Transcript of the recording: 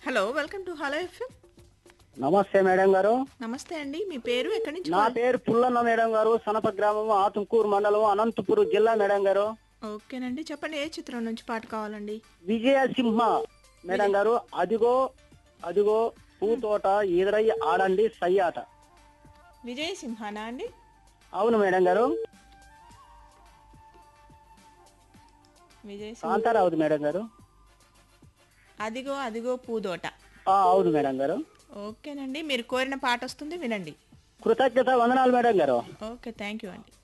hello welcome to hello FM నమస్తే madam గారు నమస్తే అండి మీ పేరు ఎక్కడి నుంచి నా కాల్- పేరు పుల్లన్న మేడం గారు సనప గ్రామం ఆతుకూరు మండలం అనంతపురం జిల్లా మేడం గారు ఓకేనండి చెప్పండి ఏ చిత్రం నుంచి పాట కావాలండి విజయ సింహ మేడం గారు అదిగో అదిగో పూతోట ఎదురయ్యి ఆడండి సయ్యాట విజయ్ సింహానా అండి అవును మేడం గారు విజయ్ సింహ కాంతారావుది మేడం గారు అదిగో అదిగో పూదోట ఆ, అవును మేడం గారు ఓకేనండి మీరు కోరిన పాట వస్తుంది వినండి కృతజ్ఞత వందనాలు మేడం గారు ఓకే థ్యాంక్ యూ అండి